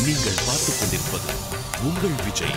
நீங்கள் பார்த்துக் கொண்டிருப்பது உங்கள் விஜய்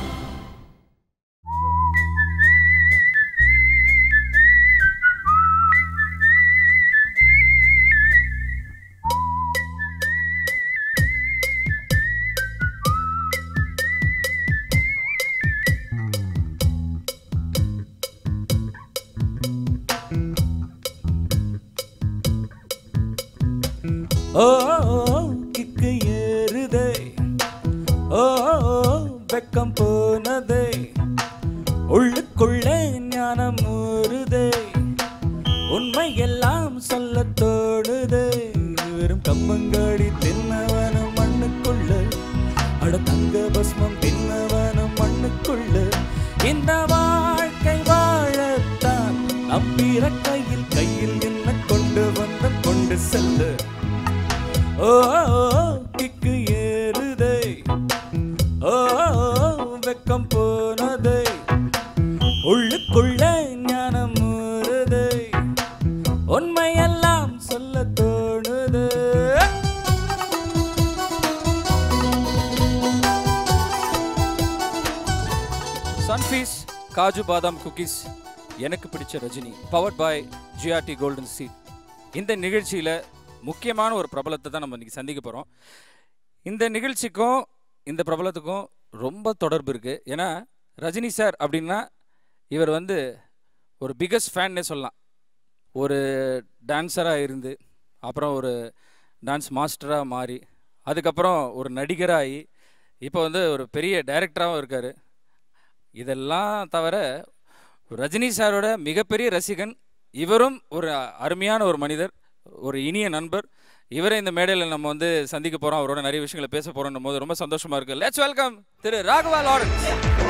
ஓ கிக்கு ஏறுதே ஓ வெக்கம் போனதே உள்ளுக்குள்ளே ஞானம் ஊறுதே உண்மை எல்லாம் சொல்ல தோணுதே வெறும் கம்பங்காடி தின்னவனும் மண்ணுக்குள்ள அட தங்க பஸ்மம் தின்னவனும் மண்ணுக்குள்ள இந்த வாழ்க்கை வாழத்தான் நம் கையில் கையில் என்ன கொண்டு வந்த கொண்டு செல்லு ஓ கிக்கு ஏறுதே ஓ வெக்கம் போனதே உள்ளுக்குள்ள ஞானம் ஊறுதே உண்மையெல்லாம் சொல்ல தோணுது சன்ஃபீஸ் காஜு பாதாம் குக்கீஸ் எனக்கு பிடிச்ச Rajini powered by GRT golden seat இந்த நிகழ்ச்சியில் முக்கியமான ஒரு பிரபலத்தை தான் நம்ம இன்னைக்கு சந்திக்க போகிறோம் இந்த நிகழ்ச்சிக்கும் இந்த பிரபலத்துக்கும் ரொம்ப தொடர்பு இருக்குது ஏன்னா ரஜினி சார் அப்படின்னா இவர் வந்து ஒரு பிகஸ்ட் ஃபேன்னே சொல்லலாம் ஒரு டான்ஸராக இருந்து அப்புறம் ஒரு டான்ஸ் மாஸ்டராக மாறி அதுக்கப்புறம் ஒரு நடிகராகி இப்போ வந்து ஒரு பெரிய டைரக்டராகவும் இருக்கார் இதெல்லாம் தவிர ரஜினி சாரோட மிகப்பெரிய ரசிகன் இவரும் ஒரு அருமையான ஒரு மனிதர் ஒரு இனிய நண்பர் இவரை இந்த மேடையில் நம்ம வந்து சந்திக்க போகிறோம் அவரோட நிறைய விஷயங்களை பேச போகிறோம் போது ரொம்ப சந்தோஷமா இருக்கு let's welcome Thiru Raghava Lawrence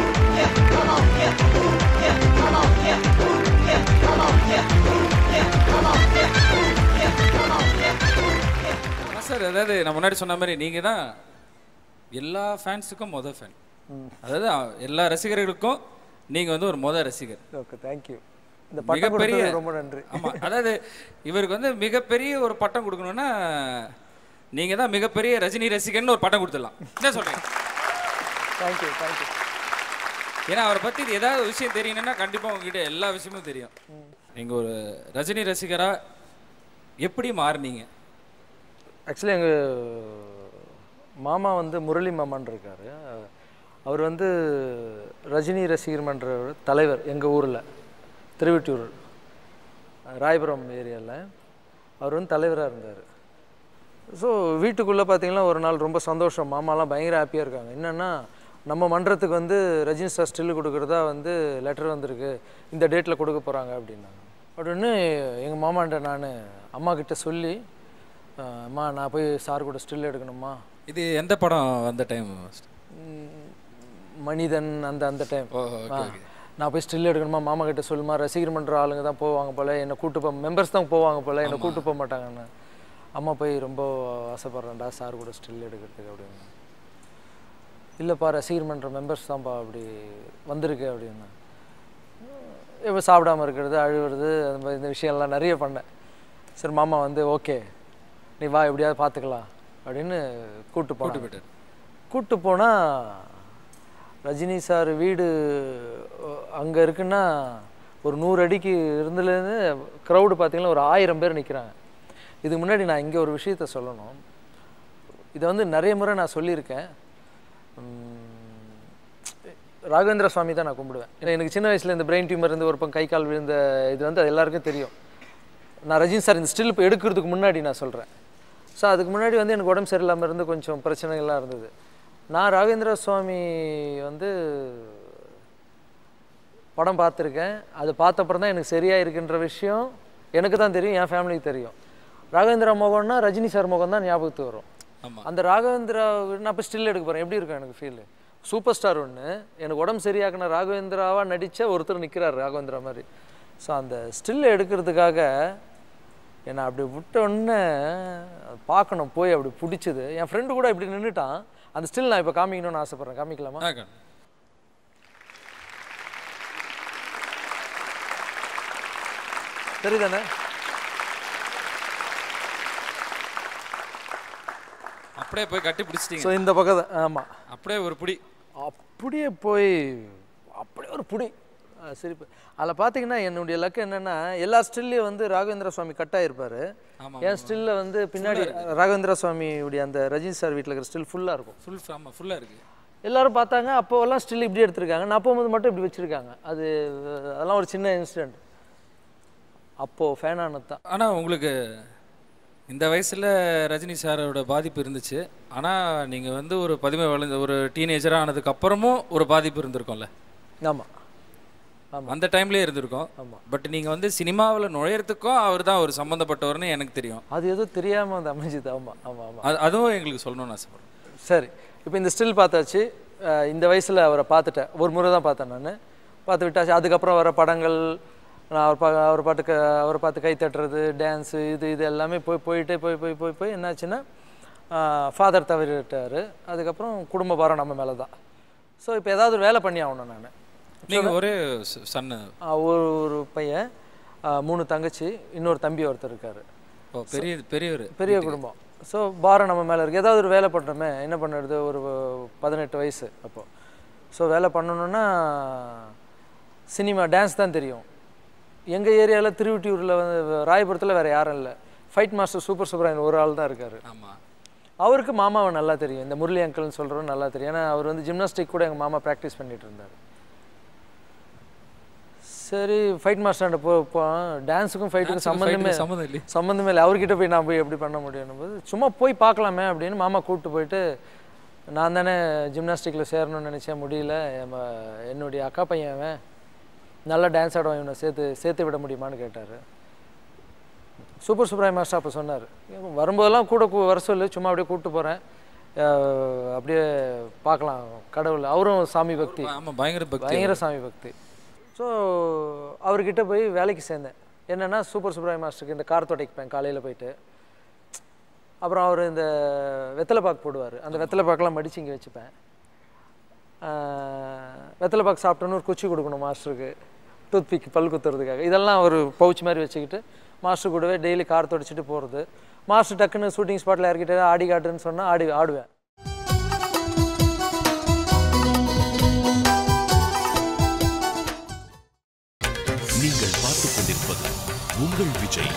sir அதாவது நான் முன்னாடி சொன்ன மாதிரி நீங்கள் தான் எல்லா ஃபேன்ஸுக்கும் மொதல் ஃபேன் அதாவது அ- எல்லா ரசிகர்களுக்கும் நீங்கள் வந்து ஒரு மொதல் ரசிகர் ஓகே தேங்க்யூ இந்த பட்டம் மிகப்பெரிய கொடுத்தது ரொம்ப நன்றி ஆமா அதாவது இவருக்கு வந்து மிகப்பெரிய ஒரு பட்டம் கொடுக்கணும்னா நீங்க தான் மிகப்பெரிய ரஜினி ரசிகன் ஒரு பட்டம் கொடுத்துடலாம் என்ன சொல்றீங்க தேங்க்யூ தேங்க்யூ ஏன்னா அவரை பத்தி இது ஏதாவது ஒரு விஷயம் தெரியணும்னா கண்டிப்பா உங்ககிட்ட எல்லா விஷயமும் தெரியும் நீங்க ஒரு ரஜினி ரசிகரா எப்படி மாறுனீங்க ஆக்சுவலி எங்கள் மாமா வந்து முரளி மாமான் இருக்கார் அவர் வந்து ரஜினி ரசிகர் மன்ற தலைவர் எங்கள் ஊரில் திருவெட்டியூர் ராயபுரம் ஏரியாவில் அவர் வந்து தலைவராக இருந்தார் ஸோ வீட்டுக்குள்ளே பார்த்தீங்கன்னா ஒரு நாள் ரொம்ப சந்தோஷம் மாமாலாம் பயங்கர ஹாப்பியாக இருக்காங்க என்னென்னா நம்ம மன்றத்துக்கு வந்து ரஜினி சார் ஸ்டில் கொடுக்குறதா வந்து லெட்டர் வந்திருக்கு இந்த டேட்டில் கொடுக்க போகிறாங்க அப்படின்னாங்க அப்படின்னு எங்கள் மாமாண்ட நான் அம்மா கிட்ட சொல்லி அஹ், அம்மா நான் போய் சார் கூட ஸ்டில் எடுக்கணுமா இது எந்த படம் வந்த டைம் ம், மனிதன் அந்த அந்த டைம் ஓ ஓகே ஓகே நான் போய் ஸ்டில் எடுக்கணுமா மாமா கிட்ட சொல்லுமா ரசிகர் மன்ற ஆளுங்க தான் போவாங்க போல என்னை கூட்டு போ மெம்பர்ஸ் தான் போவாங்க போல என்னை கூட்டு போக மாட்டாங்கன்னு அம்மா போய் ரொம்ப ஆசைப்பட்றேன்டா சார் கூட ஸ்டில் எடுக்கிறதுக்கு அப்படின்னு இல்லைப்பா ரசிகர் மன்ற மெம்பர்ஸ் தான்ப்பா அப்படி வந்திருக்கு அப்படின்னு இப்போ சாப்பிடாம இருக்கிறது அழுவுறது அந்த மாதிரி இந்த விஷயம்லாம் நிறைய பண்ணேன் சரி மாமா வந்து ஓகே நீ வா எப்படியாவது பார்த்துக்கலாம் அப்படின்னு கூட்டு கூட்டு போட்டு போயிட்டார் கூட்டு போனால் ரஜினி சார் வீடு அங்கே இருக்குன்னா ஒரு நூறு அடிக்கு இருந்துலேருந்து க்ரௌடு பார்த்தீங்கன்னா ஒரு ஆயிரம் பேர் நிற்கிறாங்க இதுக்கு முன்னாடி நான் இங்கே ஒரு விஷயத்த சொல்லணும் இதை வந்து நிறைய முறை நான் சொல்லியிருக்கேன் உம், ராகவேந்திர சுவாமி தான் நான் கும்பிடுவேன் ஏன்னா எனக்கு சின்ன வயசில் இந்த பிரெயின் டியூமர் இருந்து ஒரு பக்கம் கை கால் விழுந்த இது வந்து அது எல்லாருக்கும் தெரியும் நான் ரஜினி சார் இந்த ஸ்டில் இப்போ எடுக்கிறதுக்கு முன்னாடி நான் சொல்கிறேன் ஸோ அதுக்கு முன்னாடி வந்து எனக்கு உடம்பு சரியில்லாமல் இருந்து கொஞ்சம் பிரச்சனைகள்லாம் இருந்தது நான் ராகவேந்திர சுவாமி வந்து படம் பார்த்துருக்கேன் அது பார்த்தப்பறம் தான் எனக்கு சரியாக இருக்குன்ற விஷயம் எனக்கு தான் தெரியும் என் ஃபேமிலிக்கு தெரியும் ராகவேந்திரா முகம்னா ரஜினி சார் முகம் தான் ஞாபகத்துக்கு வரும் ஆமா அந்த ராகவேந்திரா நான் இப்போ ஸ்டில் எடுக்க போகிறேன் எப்படி இருக்கும் எனக்கு ஃபீல் சூப்பர் ஸ்டார் ஒன்று எனக்கு உடம்பு சரியாக்கின ராகவேந்திராவாக நடித்த ஒருத்தர் நிற்கிறார் ராகவேந்திரா மாதிரி ஸோ அந்த ஸ்டில் எடுக்கிறதுக்காக என்னை அப்படி விட்ட உடனே பார்க்கணும் போய் அப்படி பிடிச்சது என் ஃப்ரெண்டு கூட இப்படி நின்றுட்டான் அந்த ஸ்டில் நான் இப்போ காமிக்கணும்னு ஆசைப்பட்றேன் காமிக்கலாமா ஆ, கா- தெரியுதானே அப்படியே போய் கட்டி பிடிச்சிட்டீங்க ஸோ இந்த பக்கம் தான் ஆமாம் அப்படியே ஒரு புடி அப்படியே போய் அப்படியே ஒரு புடி ஆ, சிரிப்பு அதில் பார்த்தீங்கன்னா என்னுடைய லக்கு என்னென்னா எல்லா ஸ்டில்லையும் வந்து ராகவேந்திர சுவாமி கட் ஆகிருப்பார் ஆமா, என் ஸ்டில்லில் வந்து பின்னாடி ராகவேந்திர சுவாமியுடைய அந்த ரஜினி சார் வீட்டில் இருக்கிற ஸ்டில் ஃபுல்லாக இருக்கும் ஃபுல் ஆமா ஃபுல்லா இருக்கு எல்லாரும் பார்த்தாங்க அப்போவெல்லாம் ஸ்டில் இப்படி எடுத்திருக்காங்க நான் போகும்போது மட்டும் இப்படி வச்சுருக்காங்க அது அதெல்லாம் ஒரு சின்ன இன்சிடெண்ட் அப்போது ஃபேன் ஆனது தான் ஆனா உங்களுக்கு இந்த வயசுல ரஜினி சாரோட பாதிப்பு இருந்துச்சு ஆனா நீங்க வந்து ஒரு பதிமூணு வளர்ந்த ஒரு டீனேஜரா ஆனதுக்கு அப்புறமும் ஒரு பாதிப்பு இருந்திருக்கும்ல ஆமாம் ஆமாம் அந்த டைம்லயே இருந்திருக்கும் ஆமா. பட் நீங்க வந்து சினிமாவில் நுழையறதுக்கும் அவர் தான் ஒரு சம்மந்தப்பட்டவர்னு எனக்கு தெரியும் அது ஏதோ தெரியாமல் வந்து அமைஞ்சுது ஆமாம் ஆமாம் ஆமாம் அது அதுவும் எங்களுக்கு சொல்லணும்னு ஆசைப்படுறேன் சரி இப்போ இந்த ஸ்டில் பார்த்தாச்சு அஹ் இந்த வயசில் அவரை பார்த்துட்டேன் ஒரு முறை தான் பார்த்தேன் நான் பார்த்து விட்டாச்சு அதுக்கப்புறம் வர படங்கள் நான் அவர் பா அவர் பாட்டுக்கு அவரை பார்த்து கை தட்டுறது டான்ஸு இது இது எல்லாமே போய் போயிட்டே போய் போய் போய் போய் என்னாச்சுன்னா ஃபாதர் தவறிட்டார் அதுக்கப்புறம் குடும்ப பாரம் நம்ம மேலே தான் ஸோ இப்போ ஏதாவது ஒரு வேலை பண்ணி ஆகணும் நான் நீங்க ஒரே சன்னு ஒரு ஒரு பையன் ஆஹ் மூணு தங்கச்சி இன்னொரு தம்பி ஒருத்தர் இருக்கார் ஓ பெரிய பெரியவர் பெரிய குடும்பம் ஸோ பாரம் நம்ம மேலே இருக்குது ஏதாவது ஒரு வேலை பண்ணுறோமே என்ன பண்ணுறது ஒரு பதினெட்டு வயசு அப்போது ஸோ வேலை பண்ணணுன்னா சினிமா டான்ஸ் தான் தெரியும் எங்கள் ஏரியாவில் திருவிட்டியூரில் வந்து ராயபுரத்தில் வேறு யாரும் இல்லை ஃபைட் மாஸ்டர் சூப்பர் சுப்ராயன் ஒரு ஆள் தான் இருக்கார் ஆமா அவருக்கு மாமாவை நல்லா தெரியும் இந்த முரளி அங்கிள்னு சொல்கிறவங்க நல்லா தெரியும் ஏன்னா அவர் வந்து ஜிம்னாஸ்டிக் கூட எங்கள் மாமா ப்ராக்டிஸ் பண்ணிட்டு இருந்தார் சரி ஃபைட் மாஸ்டர்கிட்ட போ போ டான்ஸுக்கும் ஃபைட்டுக்கும் சம்மந்தமே சம்மந்தம் இல்லை சம்மந்தமே இல்லை அவர்கிட்ட போய் நான் போய் எப்படி பண்ண முடியும் போது சும்மா போய் பார்க்கலாமே அப்படின்னு மாமா கூப்பிட்டு போயிட்டு நான் தானே ஜிம்னாஸ்டிக்கில் சேரணும்னு நினச்சேன் முடியல என் ம- என்னுடைய அக்கா பையன் அவன் நல்லா டான்ஸ் ஆடுவான் இவனை சேர்த்து சேர்த்து விட முடியுமான்னு கேட்டார் சூப்பர் சுப்ராய் மாஸ்டர் அப்போ சொன்னார் வரும்போதெல்லாம் கூட கூ- வர சொல்லு சும்மா அப்படியே கூப்பிட்டு போகிறேன் அப்படியே பார்க்கலாம் கடவுள் அவரும் சாமி பக்தி ஆமா பயங்கர பக்தி பயங்கர சாமி பக்தி ஸோ அவர்கிட்ட போய் வேலைக்கு சேர்ந்தேன் என்னென்னா சூப்பர் சுப்ராய் மாஸ்டருக்கு இந்த கார் தொடைப்பேன் காலையில் போயிட்டு அப்புறம் அவர் இந்த வெத்தலை பாக்கு போடுவார் அந்த வெத்தலை பாக்கெல்லாம் மடிச்சு இங்கே வச்சுப்பேன் ஆஹ் வெத்தலை பாக்கு சாப்பிட்டோன்னு ஒரு குச்சி கொடுக்கணும் மாஸ்டருக்கு டூத் பிக் பல் குத்துறதுக்காக இதெல்லாம் ஒரு பவுச் மாதிரி வச்சுக்கிட்டு மாஸ்டர் கூடவே டெய்லி கார் தொடச்சிட்டு போகிறது மாஸ்டர் டக்குன்னு ஷூட்டிங் ஸ்பாட்டில் இறக்கிட்டு ஆடி காட்டுன்னு சொன்னால் ஆடி ஆடுவேன் நீங்கள் பார்த்துக் கொண்டிருப்பது உங்கள் விஜய்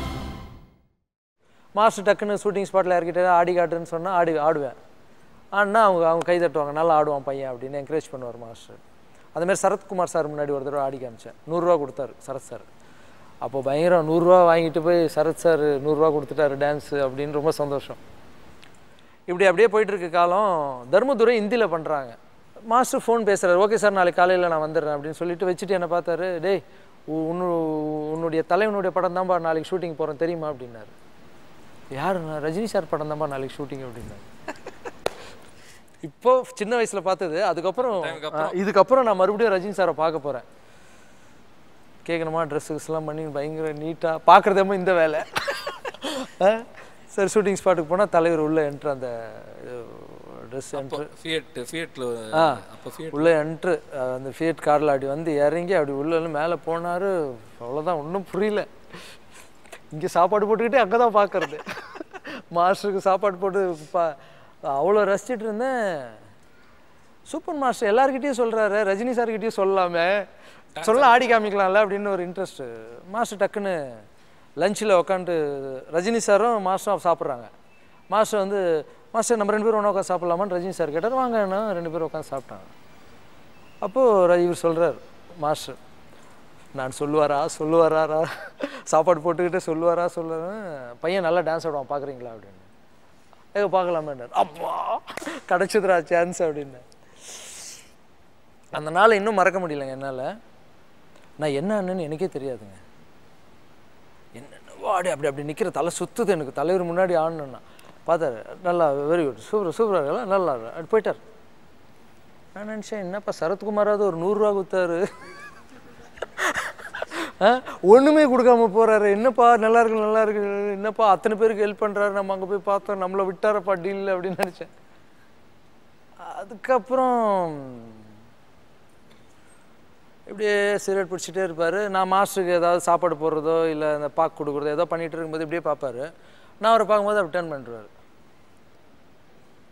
மாஸ்டர் டக்குன்னு ஷூட்டிங் ஸ்பாட்டில் இறக்கிட்டு ஆடி காட்டுன்னு சொன்னால் ஆடி ஆடுவேன் ஆடினா அவங்க அவங்க கை தட்டுவாங்க நல்லா ஆடுவான் பையன் அப்படின்னு என்கரேஜ் பண்ணுவார் மாஸ்டர் அதுமாதிரி சரத்குமார் சார் முன்னாடி ஒரு தடவை ஆடி காமிச்சேன் நூறுரூவா கொடுத்தாரு சரத் சார் அப்போ பயங்கரம் நூறுரூவா வாங்கிட்டு போய் சரத் சார் நூறுரூவா கொடுத்துட்டாரு டான்ஸு அப்படின்னு ரொம்ப சந்தோஷம் இப்படி அப்படியே போயிட்டு இருக்க காலம் தர்மதுரை இந்தியில் பண்ணுறாங்க மாஸ்டர் ஃபோன் பேசுகிறார் ஓகே சார் நாளைக்கு காலையில் நான் வந்துடுறேன் அப்படின்னு சொல்லிட்டு வச்சுட்டு என்ன பார்த்தாரு டேய் உ- உன்னு உன்னுடைய தலைவனுடைய படம் தான்ப்பா நாளைக்கு ஷூட்டிங் போகிறோம் தெரியுமா அப்படின்னாரு யார் நான் ரஜினி சார் படம் தான்ப்பா நாளைக்கு ஷூட்டிங் அப்படின்னாரு இப்போ சின்ன வயசுல பார்த்தது அதுக்கப்புறம் ஆ, இதுக்கப்புறம் நான் மறுபடியும் ரஜினி சாரை பார்க்க போறேன் கேட்கணுமா ட்ரெஸ்ஸுஸ்லாம் பண்ணி பயங்கர நீட்டாக பார்க்குறதேமோ இந்த வேலை ஆ, சரி ஷூட்டிங் ஸ்பாட்டுக்கு போனால் தலைவர் உள்ள என்ட்ரு அந்த ட்ரெஸ் என்ட்ரு ஃபியட் ஃபியட்ல ஆ. அப்போ ஃபியட் உள்ளே என்ட்ரு அந்த ஃபியட் காரில் அப்படி வந்து இறங்கி அப்படி உள்ள மேலே போனார் அவ்வளோதான் ஒன்றும் புரியல இங்கே சாப்பாடு போட்டுக்கிட்டே அங்கே தான் பார்க்கறது மாஸ்டருக்கு சாப்பாடு போட்டு பா அவ்வளோ ரசிச்சிட்டு இருந்தேன் சூப்பர் மாஸ்டர் எல்லாருக்கிட்டையும் சொல்கிறாரு ரஜினி சார்கிட்டயும் சொல்லலாமே சொல்ல ஆடி காமிக்கலாம்ல அப்படின்னு ஒரு இன்ட்ரெஸ்ட்டு மாஸ்டர் டக்குன்னு லஞ்சில் உட்காந்து ரஜினி சாரும் மாஸ்டரும் சாப்பிட்றாங்க மாஸ்டர் வந்து மாஸ்டர் நம்ம ரெண்டு பேரும் ஒன்றா உட்காந்து சாப்பிட்லாமான்னு ரஜினி சார் கேட்டார் வாங்கண்ணா ரெண்டு பேரும் உட்காந்து சாப்பிட்டாங்க அப்போது இவர் சொல்கிறார் மாஸ்டர் நான் சொல்லுவாரா சொல்லுவாரா சாப்பாடு போட்டுக்கிட்டு சொல்லுவாரா சொல்லுவேன் பையன் நல்லா டான்ஸ் ஆடுவான் பார்க்குறீங்களா அப்படின்னு ஏ பார்க்கலாமேன்னார் அப்பா கிடச்சிதுரா சான்ஸ் அப்படின்னு அந்த நாளை இன்னும் மறக்க முடியலங்க என்னால் நான் என்னன்னு எனக்கே தெரியாதுங்க என்ன வாடி அப்படி அப்படி நிற்கிற தலை சுத்துது எனக்கு தலைவர் முன்னாடி ஆடணுன்னா பார்த்தாரு நல்லா வெரி குட் சூப்பர் சூப்பராக எல்லாம் நல்லா அப்படி போயிட்டார் நான் நினச்சேன் என்னப்பா சரத்குமாராவது ஒரு நூறுரூவா கொடுத்தாரு ஆ ஒன்றுமே கொடுக்காம போறாரு என்னப்பா நல்லா இருக்கு நல்லா இருக்கு என்னப்பா அத்தனை பேருக்கு ஹெல்ப் பண்ணுறாரு நம்ம அங்கே போய் பார்த்தோம் நம்மளை விட்டாரப்பா டீல் அப்படின்னு நினச்சேன் அதுக்கப்புறம் இப்படியே சிகரெட் பிடிச்சிட்டே இருப்பார் நான் மாஸ்டருக்கு ஏதாவது சாப்பாடு போடுறதோ இல்லை இந்த பாக்கு கொடுக்குறதோ ஏதோ பண்ணிட்டு இருக்கும்போது இப்படியே பார்ப்பாரு நான் அவரை பார்க்கும்போது அப்படி டர்ன் பண்ணுறாரு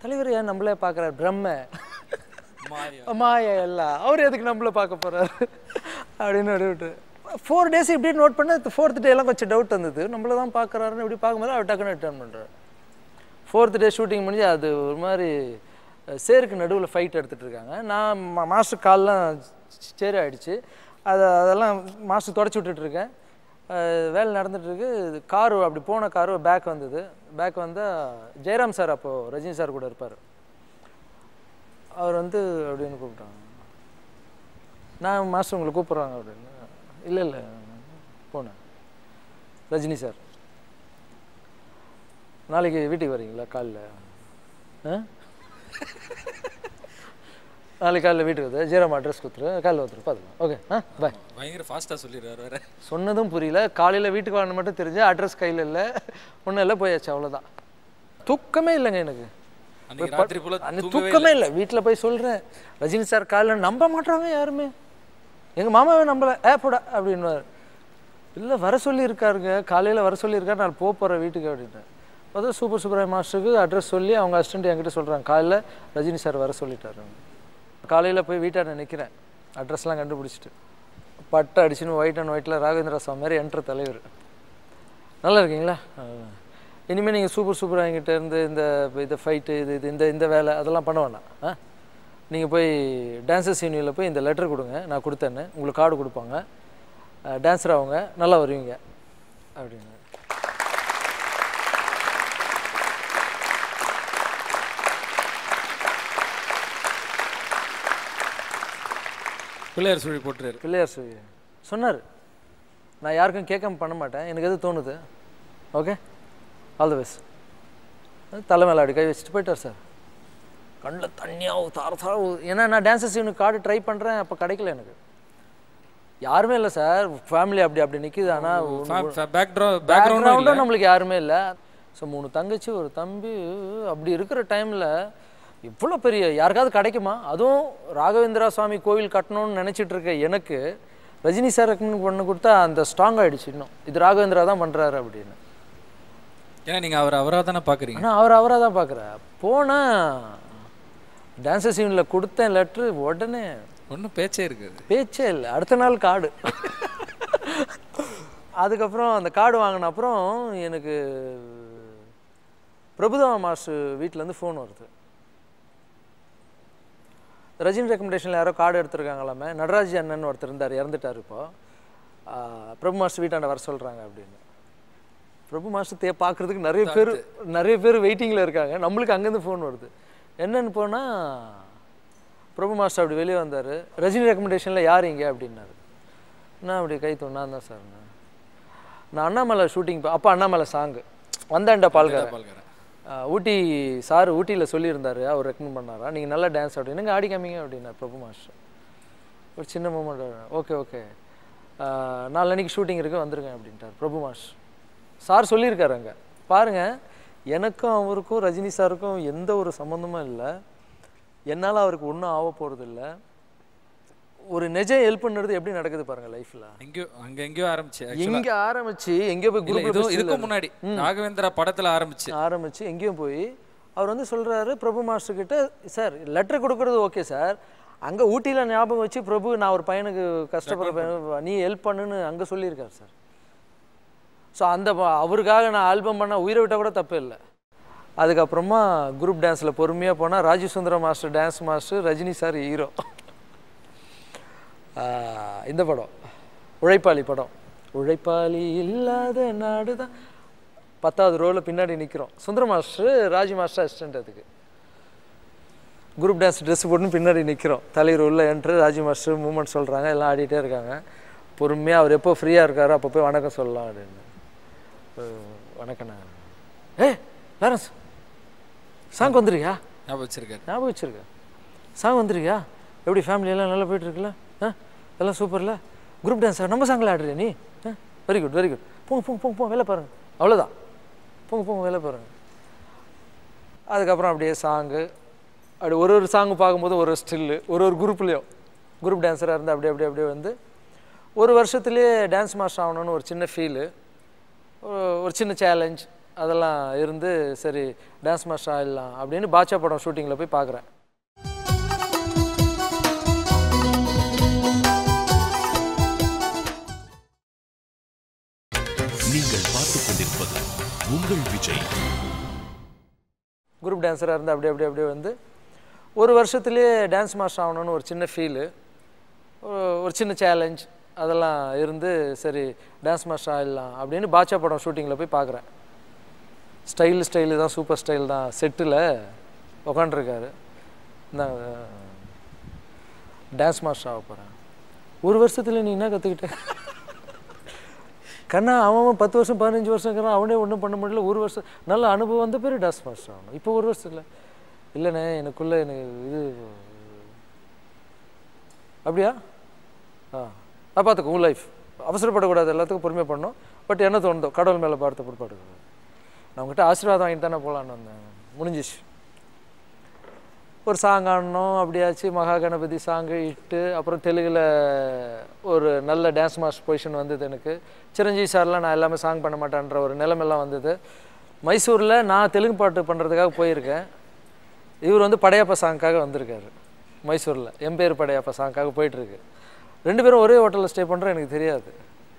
தலைவர் ஏன் நம்மளே பார்க்குறாரு பிரம்ம மாயா மாயா எல்லாம் அவர் எதுக்கு நம்மள பார்க்க போறாரு அப்படின்னு விட்டு ஃபோர் டேஸ் இப்படி நோட் பண்ண ஃபோர்த் டே எல்லாம் கொஞ்சம் டவுட் வந்தது நம்மள தான் பார்க்குறாருன்னு இப்படி பார்க்கும்போது அவர் டக்குன்னு ரிட்டர்ன் பண்ணுறாரு ஃபோர்த் டே ஷூட்டிங் முடிஞ்சு அது ஒரு மாதிரி அஹ், சேருக்கு நடுவில் ஃபைட் எடுத்துகிட்டு இருக்காங்க நான் மா- மாஸ்டர் கால்லாம் சேரு ஆயிடுச்சு அதை அதெல்லாம் மாஸ்டர் தொடச்சி விட்டுட்ருக்கேன் வேலை நடந்துட்டு இருக்கு காரு அப்படி போன காரு பேக் வந்தது பேக் வந்தால் ஜெயராம் சார் அப்போது ரஜினி சார் கூட இருப்பார் அவர் வந்து அப்படின்னு கூப்பிட்டாங்க நான் மாஸ்டர் உங்களை கூப்பிட்றாங்க அப்படின்னு இல்லை இல்லை போனேன் ரஜினி சார் நாளைக்கு வீட்டுக்கு வரீங்களா காலைல ஆ நாளைக்கு காலைல வீட்டுக்கு வந்து ஜீரம் அட்ரஸ் கொடுத்துரு காலைல வந்துரு பார்த்துக்கலாம் ஓகே ஆ பாய் பயங்கர ஃபாஸ்ட்டாக சொல்லிடுறாரு வேற சொன்னதும் புரியல காலையில் வீட்டுக்கு வரணும் மட்டும் தெரிஞ்சு அட்ரஸ் கையில் இல்லை ஒன்றும் இல்லை போயாச்சு அவ்வளோதான் தூக்கமே இல்லைங்க எனக்கு அன்னைக்கு ராத்திரி போல அன்னைக்கு தூக்கமே இல்லை வீட்டில் போய் சொல்கிறேன் ரஜினி சார் காலையில் நம்ப மாட்டாங்க யாருமே எங்கள் மாமாவே நம்பல ஏ போடா அப்படின்னுவார் இல்லை வர சொல்லியிருக்காருங்க காலையில் வர சொல்லியிருக்காரு நான் போக போகிறேன் வீட்டுக்கு அப்படின்ட்டேன் அதான் சூப்பர் சுப்ராய மாஸ்டருக்கு அட்ரஸ் சொல்லி அவங்க அசிஸ்டண்ட் என்கிட்ட சொல்கிறாங்க காலையில் ரஜினி சார் வர சொல்லிட்டாரு காலையில் போய் வீட்டாண்ட நிற்கிறேன் அட்ரஸ்லாம் கண்டுபிடிச்சிட்டு பட்டை அடிச்சுன்னு ஒயிட் அண்ட் ஒயிட்டில் ராகவேந்திர சுவாமி மாதிரி என்ட்ரு தலைவர் நல்லா இருக்கீங்களா இனிமேல் நீங்கள் சூப்பர் சூப்பராக என்கிட்ட இருந்து இந்த இந்த ஃபைட்டு இது இது இந்த இந்த வேலை அதெல்லாம் பண்ண வேண்டாம் ஆ நீங்கள் போய் டான்சர்ஸ் யூனியனில் போய் இந்த லெட்டர் கொடுங்க நான் கொடுத்தேன்னு உங்களுக்கு கார்டு கொடுப்பாங்க டான்ஸர் ஆகுங்க நல்லா வருவீங்க அப்படின்னு பிள்ளையார் சுழி போட்டுறாரு பிள்ளையார் சுவி சொன்னார் நான் யாருக்கும் கேட்காம பண்ண மாட்டேன் எனக்கு எது தோணுது ஓகே ஆல் தி பெஸ்ட் தலை மேலே அப்படி கை வச்சுட்டு போயிட்டார் சார் கண்ணில் தண்ணியாக தார தார ஊ- ஏன்னா நான் டான்சஸ் யூனிட் கார்டு ட்ரை பண்ணுறேன் அப்போ கிடைக்கல எனக்கு யாருமே இல்லை சார் ஃபேமிலி அப்படி அப்படி நிற்கிது ஆனால் பேக்ரவுண்டும் பேக்ரவுண்டும் நம்மளுக்கு யாருமே இல்லை ஸோ மூணு தங்கச்சி ஒரு தம்பி அப்படி இருக்கிற டைமில் இவ்வளோ பெரிய யாருக்காவது கிடைக்குமா அதுவும் ராகவேந்திரா சுவாமி கோவில் கட்டணும்னு நினச்சிட்டு இருக்க எனக்கு ரஜினி சார் பண்ணி கொடுத்தா அந்த ஸ்ட்ராங் ஆயிடுச்சு இன்னும் இது ராகவேந்திரா தான் பண்ணுறாரு அப்படின்னு ஏன்னா நீங்கள் அவர் அவராக தானே பார்க்குறீங்க ஆனால் அவர் அவராக தான் பார்க்குறேன் போனால் டான்சஸ் யூனில் கொடுத்தேன் லெட்ரு உடனே ஒன்றும் பேச்சே இருக்காது பேச்சே இல்லை அடுத்த நாள் கார்டு அதுக்கப்புறம் அந்த கார்டு வாங்கின அப்புறம் எனக்கு பிரபுதேவா மாஸ்டர் வீட்டிலேருந்து ஃபோன் வருது ரஜினி ரெக்கமெண்டேஷனில் யாரோ கார்டு எடுத்திருக்காங்களாமே நடராஜ் அண்ணன் ஒருத்தர் இருந்தார் இறந்துட்டார் இப்போ ஆஹ் பிரபு மாஸ்டர் வீட்டாண்ட வர சொல்கிறாங்க அப்படின்னு பிரபு மாஸ்டர் தே பார்க்குறதுக்கு நிறைய பேர் நிறைய பேர் வெயிட்டிங்கில் இருக்காங்க நம்மளுக்கு அங்கேருந்து ஃபோன் வருது என்னன்னு போனால் பிரபு மாஸ்டர் அப்படி வெளியே வந்தார் ரஜினி ரெக்கமெண்டேஷனில் யார் இங்கே அப்படின்னாரு நான் அப்படி கை தோணா தான் சார் நான் நான் அண்ணாமலை ஷூட்டிங் அப்போ அண்ணாமலை சாங்கு வந்தாண்டா பால்காரன் பால்காரன் ஆஹ் ஊட்டி சார் ஊட்டியில் சொல்லியிருந்தாரு அவர் ரெக்கமெண்ட் பண்ணாரா நீங்கள் நல்லா டான்ஸ் அப்படின்னு "நீங்க ஆடி காமிங்க அப்படின்னார் பிரபு மாஸ்டர் ஒரு சின்ன மூமெண்ட் ஓகே ஓகே நாளன்னைக்கு ஷூட்டிங் இருக்கு வந்துருங்க அப்படின்ட்டார் பிரபு மாஸ்டர் சார் சொல்லியிருக்காரு அங்கே பாருங்கள் எனக்கும் அவருக்கும் ரஜினி சாருக்கும் எந்த ஒரு சம்மந்தமும் இல்லை என்னால் அவருக்கு ஒன்றும் ஆக போகிறது இல்லை ஒரு நிஜ ஹெல்ப் பண்ணுறது எப்படி நடக்குது பாருங்கள் லைஃப்பில் எங்கேயோ அங்கே எங்கேயோ ஆரம்பிச்சு எங்கே ஆரம்பிச்சு எங்கே போய் இல்லை குரூப் இது இதுக்கும் முன்னாடி ராகவேந்திரா படத்தில் ஆரம்பிச்சு ஆரம்பிச்சு எங்கேயும் போய் அவர் வந்து சொல்றாரு பிரபு மாஸ்டர் கிட்ட சார் லெட்டர் கொடுக்கறது ஓகே சார் அங்க ஊட்டியில ஞாபகம் வச்சு பிரபு நான் ஒரு பையனுக்கு கஷ்டப்படுற பையன் நீ ஹெல்ப் பண்ணுன்னு அங்க சொல்லியிருக்காரு சார் ஸோ அந்த ப- அவருக்காக நான் ஆல்பம் பண்ண உயிரை விட்டால் கூட தப்பு இல்லை அதுக்கப்புறமா குரூப் டான்ஸில் பொறுமையாக போனால் Rajiv Sundaram master dance master Rajini sir hero இந்த படம் உழைப்பாளி படம் உழைப்பாளி இல்லாத நாடு தான் பத்தாவது ரோவில் பின்னாடி நிற்கிறோம் Sundara master Raji master assistant அதுக்கு குரூப் டான்ஸ் ட்ரெஸ் போட்டுன்னு பின்னாடி நிற்கிறோம் தலைவர் உள்ள என்ட்ரு ராஜி மாஸ்டர் மூமெண்ட் சொல்கிறாங்க எல்லாம் ஆடிட்டே இருக்காங்க பொறுமையாக அவர் எப்போ ஃப்ரீயாக இருக்காரோ அப்போ போய் வணக்கம் சொல்லலாம் அப்படின்னு அஹ் வணக்கண்ணா ஏ லாரன்ஸ் சாங் வந்துருக்கியா ஞாபகம் வச்சிருக்காரு ஞாபகம் வச்சிருக்க சாங் வந்துருக்கியா எப்படி family எல்லாம் நல்லா போயிட்டு இருக்குல்ல ஆ எல்லாம் சூப்பர்ல குரூப் டான்ஸ் நம்ம சாங்கில் ஆடுறியா நீ வெரி குட் வெரி குட் போங்க போங்க போங்க போங்க வேலை பாருங்க அவ்வளோதான் போங்க போங்க வேலை பாருங்க அதுக்கப்புறம் அப்படியே சாங்கு அப்படி ஒரு ஒரு சாங்கு பார்க்கும்போது ஒரு ஒரு ஸ்டில்லு ஒரு ஒரு குரூப்லேயும் குரூப் டான்ஸராக இருந்து அப்படியே அப்படியே அப்படியே வந்து ஒரு வருஷத்துலேயே டான்ஸ் மாஸ்டர் ஆகணும்னு ஒரு சின்ன ஃபீலு ஒரு சின்ன சேலஞ்ச் அதெல்லாம் இருந்து சரி டான்ஸ் மாஸ்டர் ஆயிடலாம் அப்படின்னு பாட்சா படம் ஷூட்டிங்கில் போய் பார்க்குறேன் நீங்கள் பார்த்துக் கொண்டிருப்பது உங்கள் விஜய் குரூப் டான்ஸராக இருந்து அப்படியே அப்படியே அப்படியே வந்து ஒரு வருஷத்துலேயே டான்ஸ் மாஸ்டர் ஆகணும்னு ஒரு சின்ன ஃபீலு ஒரு சின்ன சேலஞ்ச் அதெல்லாம் இருந்து சரி டான்ஸ் மாஸ்டர் ஆயிடலாம் அப்படின்னு பாட்சா படம் ஷூட்டிங்கில் போய் பார்க்குறேன் ஸ்டைல் ஸ்டைலு தான் சூப்பர் ஸ்டைல் தான் செட்டில் உக்காண்டிருக்காரு இந்த டான்ஸ் மாஸ்டர் ஆக போகிறேன் ஒரு வருஷத்துல நீ என்ன கற்றுக்கிட்ட கண்ணா அவன் அவன் பத்து வருஷம் பதினஞ்சு வருஷம் இருக்கிறான் அவனே ஒன்றும் பண்ண முடியல ஒரு வருஷம் நல்ல அனுபவம் வந்த பேர் டான்ஸ் மாஸ்டர் ஆகணும் இப்போ ஒரு வருஷம் இல்லை இல்லைண்ணே எனக்குள்ளே எனக்கு இது அப்படியா ஆ நான் பார்த்துக்கோ உன் லைஃப் அவசரப்படக்கூடாது எல்லாத்துக்கும் பொறுமையாக பண்ணணும் பட் என்ன தோணுதோ கடவுள் மேலே பார்த்து பிற்பாடுக்கூடாது நான் உங்ககிட்ட ஆசீர்வாதம் வாங்கிட்டு தானே போகலான்னு வந்தேன் முடிஞ்சிச்சு ஒரு சாங் ஆடணும் அப்படியாச்சு மகா கணபதி சாங்கு இட்டு அப்புறம் தெலுங்கில் ஒரு நல்ல டான்ஸ் மாஸ்டர் பொசிஷன் வந்தது எனக்கு சிரஞ்சீவி சார்லாம் நான் எல்லாமே சாங் பண்ண மாட்டேன்ற ஒரு நிலைமெல்லாம் வந்தது மைசூரில் நான் தெலுங்கு பாட்டு பண்ணுறதுக்காக போயிருக்கேன் இவர் வந்து படையப்பா சாங்க்காக வந்திருக்காரு மைசூரில் என் பேர் படையப்பா சாங்க்காக போயிட்டுருக்கு ரெண்டு பேரும் ஒரே ஹோட்டலில் ஸ்டே பண்ணுறோம் எனக்கு தெரியாது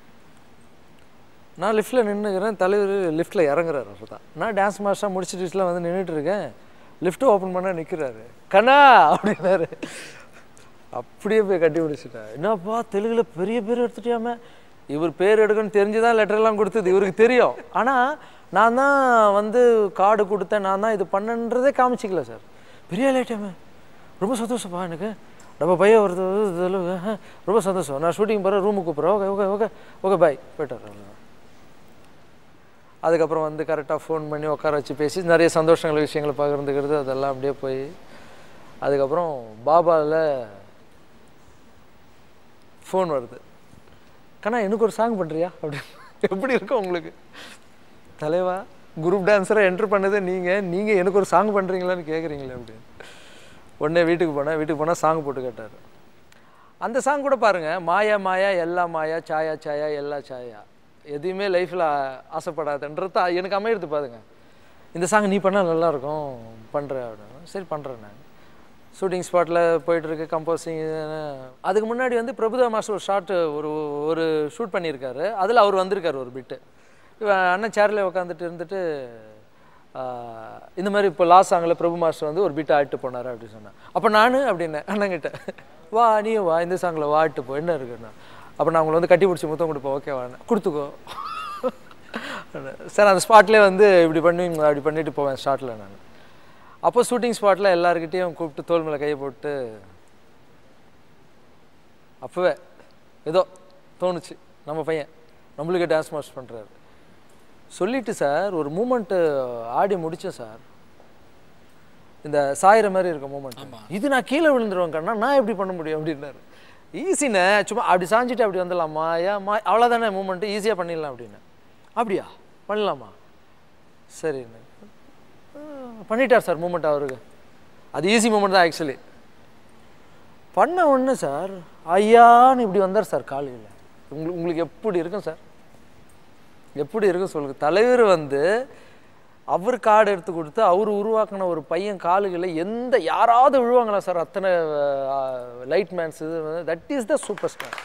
நான் லிஃப்ட்டில் நின்றுக்கிறேன் தலைவர் லிஃப்ட்டில் இறங்குறாரு அவர் தான் நான் டான்ஸ் மாஸ்டராக முடிச்சுட்டு லிஃப்ட்டில் வந்து நின்றுட்டு இருக்கேன் லிஃப்ட்டு ஓப்பன் பண்ண நிற்கிறாரு கண்ணா அப்படின்னாரு அப்படியே போய் கட்டி பிடிச்சிட்டேன் என்னப்பா தெலுங்குல பெரிய பேர் எடுத்துட்டியாம இவர் பேர் எடுக்கணும்னு தெரிஞ்சு தான் லெட்டர்லாம் கொடுத்தது இவருக்கு தெரியும் ஆனால் நான் தான் வந்து கார்டு கொடுத்தேன் நான் தான் இது பண்ணன்றதே காமிச்சிக்கல சார் பெரிய லேட்டாமே ரொம்ப சந்தோஷப்பா எனக்கு நம்ம பையன் வருது இதெல்லாம், ஆஹா, ரொம்ப சந்தோஷம் நான் ஷூட்டிங் போகிறேன் ரூமுக்கு கூப்பிட்றேன் okay okay okay okay bye போயிட்டார் அவ்வளவுதான். அதுக்கப்புறம் வந்து கரெக்டாக ஃபோன் பண்ணி உட்கார வச்சு பேசி நிறைய சந்தோஷங்கள் விஷயங்களை பகிர்ந்துக்கிறது அதெல்லாம் அப்படியே போய் அதுக்கப்புறம் பாபாவில் ஃபோன் வருது கண்ணா எனக்கு ஒரு சாங் பண்ணுறியா அப்படி எப்படி இருக்கும் உங்களுக்கு தலைவா குரூப் டான்ஸராக என்ட்ரு பண்ணது நீங்கள் நீங்கள் எனக்கு ஒரு சாங் பண்ணுறீங்களான்னு கேட்குறீங்களே அப்படின்னு உடனே வீட்டுக்கு போனேன் வீட்டுக்கு போனால் சாங் போட்டு கேட்டார் அந்த சாங் கூட பாருங்கள் மாயா மாயா எல்லா மாயா சாயா சாயா எல்லா சாயா எதையுமே லைஃப்பில் ஆசைப்படாதுன்றது எனக்கு அமையிறது பாருங்க இந்த சாங் நீ பண்ணால் நல்லாயிருக்கும் பண்ணுற அப்படின்னு சரி பண்ணுறேன் நான் ஷூட்டிங் ஸ்பாட்டில் போயிட்டுருக்கு கம்போசிங் அதுக்கு முன்னாடி வந்து பிரபுதா மாஸ்டர் ஒரு ஷார்ட் ஒரு ஒரு ஷூட் பண்ணியிருக்காரு அதில் அவர் வந்திருக்காரு ஒரு பிட்டு இவன் அண்ணன் சேரில் உட்காந்துட்டு இருந்துட்டு ஆஹ், இந்த மாதிரி இப்போ லாஸ்ட் சாங்கில் பிரபு மாஸ்டர் வந்து ஒரு பிட்டை ஆடிட்டு போனார் அப்படின்னு சொன்னேன் அப்போ நான் அப்படின்னேன் அண்ணங்கிட்ட வா நீயும் வா இந்த சாங்கில் வாட்டு போ என்ன இருக்குண்ணா அப்போ நான் உங்களை வந்து கட்டி பிடிச்சி முத்தம் கொடுப்போம் ஓகேவாண்ணே கொடுத்துக்கோ சார் அந்த ஸ்பாட்லேயே வந்து இப்படி பண்ணி அப்படி பண்ணிட்டு போவேன் ஷார்ட்டில் நான் அப்போ ஷூட்டிங் ஸ்பாட்டில் எல்லாருக்கிட்டேயும் கூப்பிட்டு தோல் மேலே கையை போட்டு அப்போவே ஏதோ தோணுச்சு நம்ம பையன் நம்மளுக்கு டான்ஸ் மாஸ்டர் பண்ணுறாரு சொல்லிட்டு சார் ஒரு மூமெண்ட்டு ஆடி முடித்தேன் சார் இந்த சாயிற மாதிரி இருக்க மூமெண்ட் இது நான் கீழே விழுந்துருவேன் கண்ணா நான் எப்படி பண்ண முடியும் அப்படின்னாரு ஈஸிண்ணே சும்மா அப்படி சாஞ்சிட்டு அப்படி வந்துடலாமா ஏன் மா அவ்வளோதானே மூமெண்ட்டு ஈஸியாக பண்ணிடலாம் அப்படின்னு அப்படியா பண்ணலாமா சரிண்ணே ஆஹ் பண்ணிட்டார் சார் மூமெண்ட் அவருக்கு அது ஈஸி மூமெண்ட் தான் ஆக்சுவலி பண்ண ஒன்று சார் ஐயான்னு இப்படி வந்தார் சார் காலையில் உங்களுக்கு உங்களுக்கு எப்படி இருக்கும் சார் எப்படி இருக்கும் சொல்லுங்க தலைவர் வந்து அவர் கார்டு எடுத்து கொடுத்து அவர் உருவாக்கின ஒரு பையன் காலுகளை எந்த யாராவது விழுவாங்களா சார் அத்தனை லைட் மேன்ஸ் இது that is the super star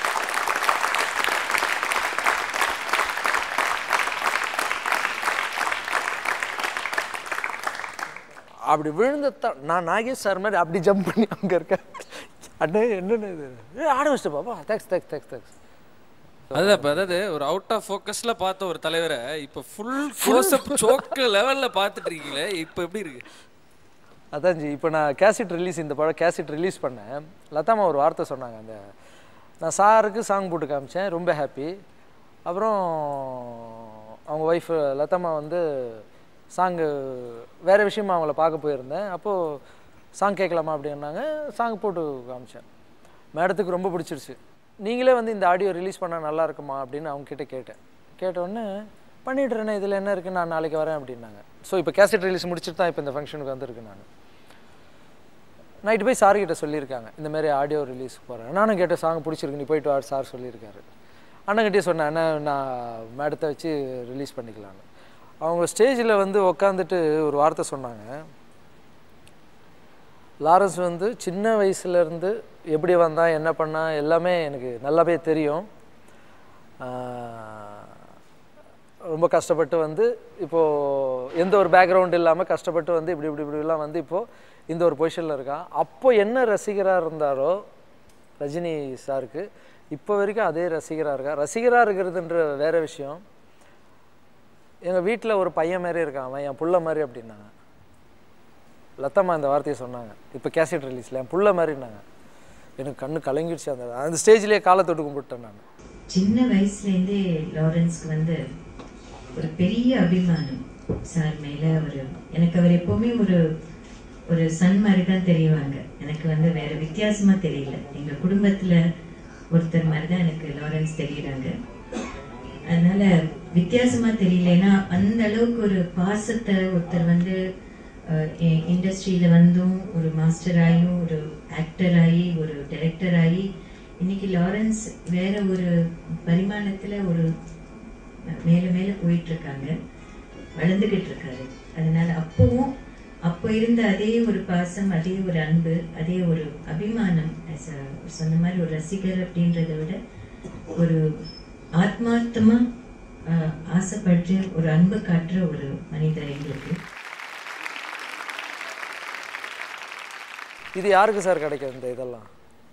அப்படி விழுந்த நான் நாகேஷ் சார் மாதிரி அப்படி ஜம்ப் பண்ணி அங்கே இருக்கேன் அண்ணே என்னென்ன இது ஏய், ஆட வச்சுட்டு பாப்பா தேங்க்ஸ் தேங்க்ஸ் தேங்க்ஸ் தேங்க்ஸ் அதுதான் இப்போ அதாவது ஒரு அவுட் ஆஃப் ஃபோக்கஸ்ல பார்த்த ஒரு தலைவரை இப்போ ஃபுல் க்ளோஸ் அப் சோக்கு லெவல்ல பார்த்துட்டு இருக்கீங்களே இப்போ எப்படி இருக்கு அதான் ஜி இப்போ நான் கேசட் ரிலீஸ் இந்த படம் கேசட் ரிலீஸ் பண்ணேன் லதாமா ஒரு வார்த்தை சொன்னாங்க அந்த நான் சாருக்கு சாங் போட்டு காமிச்சேன் ரொம்ப ஹாப்பி அப்புறம் அவங்க ஒய்ஃப் லதாமா வந்து சாங்கு வேறு விஷயமா அவங்கள பார்க்க போயிருந்தேன் அப்போது சாங் கேட்கலாமா அப்படின்னாங்க சாங் போட்டு காமிச்சேன் மேடத்துக்கு ரொம்ப பிடிச்சிருச்சு நீங்களே வந்து இந்த ஆடியோ ரிலீஸ் பண்ணால் நல்லா இருக்குமா அப்படின்னு அவங்க கிட்ட கேட்டேன் கேட்ட உடனே பண்ணிடுறேனே இதில் என்ன இருக்குது நான் நாளைக்கு வரேன் அப்படின்னாங்க ஸோ இப்போ கேசட் ரிலீஸ் முடிச்சுட்டு தான் இப்போ இந்த ஃபங்க்ஷனுக்கு வந்திருக்கேன் நான் நைட்டு போய் சார் கிட்ட சொல்லியிருக்காங்க இந்த மாதிரி ஆடியோ ரிலீஸ் போகிறேன் நானும் கேட்ட சாங் பிடிச்சிருக்கு நீ போயிட்டு வா சார் சொல்லியிருக்காரு அண்ணன்கிட்டயே சொன்னேன் அண்ணன் நான் மேடத்தை வச்சு ரிலீஸ் பண்ணிக்கலான்னு அவங்க ஸ்டேஜில் வந்து உக்காந்துட்டு ஒரு வார்த்தை சொன்னாங்க லாரன்ஸ் வந்து சின்ன வயசுலேருந்து எப்படி வந்தான் என்ன பண்ணான் எல்லாமே எனக்கு நல்லாவே தெரியும் ஆஹ் ரொம்ப கஷ்டப்பட்டு வந்து இப்போது எந்த ஒரு பேக்ரவுண்ட் இல்லாமல் கஷ்டப்பட்டு வந்து இப்படி இப்படி இப்படிலாம் வந்து இப்போது இந்த ஒரு பொசிஷனில் இருக்கான் அப்போ என்ன ரசிகராக இருந்தாரோ ரஜினி சாருக்கு இப்போ வரைக்கும் அதே ரசிகராக இருக்கா ரசிகராக இருக்கிறதுன்ற வேற விஷயம் எங்கள் வீட்டில் ஒரு பையன் மாதிரி இருக்கான் அவன் என் புள்ள மாதிரி அப்படின்னாங்க லத்தம்மா இந்த வார்த்தையை சொன்னாங்க இப்போ கேசட் ரிலீஸில் என் புள்ள மாதிரினாங்க எனக்கு கண்ணு கலங்கிடுச்சு அந்த அந்த ஸ்டேஜ்லேயே காலை தொட்டு கும்பிட்டேன் நான் சின்ன வயசுலேருந்தே லாரன்ஸ்க்கு வந்து ஒரு பெரிய அபிமானம் சார் மேல ஒரு எனக்கு அவர் எப்பவுமே ஒரு ஒரு சன் மாதிரி தான் தெரியுவாங்க எனக்கு வந்து வேற வித்தியாசமா தெரியல எங்க குடும்பத்துல ஒருத்தர் மாதிரி தான் எனக்கு லாரன்ஸ் தெரியுறாங்க அதனால வித்தியாசமா தெரியலனா அந்த அளவுக்கு ஒரு பாசத்தை ஒருத்தர் வந்து இண்டஸ்ட்ரியில வந்தும் ஒரு மாஸ்டர் ஆகியும் ஒரு ஆக்டர் ஆகி ஒரு டைரக்டர் ஆகி இன்னைக்கு லாரன்ஸ் வேற ஒரு பரிமாணத்துல ஒரு மேல மேல போயிட்டு இருக்காங்க வளர்ந்துகிட்டு இருக்காரு அதனால அப்பவும் அப்போ இருந்த அதே ஒரு பாசம் அதே ஒரு அன்பு அதே ஒரு அபிமானம் as a- சொன்ன மாதிரி ஒரு ரசிகர் அப்படின்றத விட ஒரு ஆத்மார்த்தமா ஆஹ், ஆசைப்பட்டு ஒரு அன்பு காட்டுற ஒரு மனிதர் எங்களுக்கு இது யாருக்கு சார் கிடைக்கும் இந்த இதெல்லாம்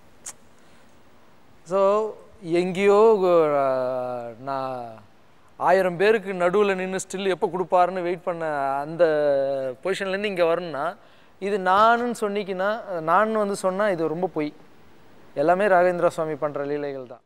ஸோ எங்கேயோ அஹ், நான் ஆயிரம் பேருக்கு நடுவில் நின்று ஸ்டில் எப்போ கொடுப்பாருன்னு வெயிட் பண்ண அந்த பொசிஷன்லேருந்து இங்கே வரணும்னா இது நானுன்னு சொன்னிக்கின்னா நான் வந்து சொன்னால் இது ரொம்ப பொய் எல்லாமே ராகவேந்திர சுவாமி பண்ணுற லீலைகள் தான்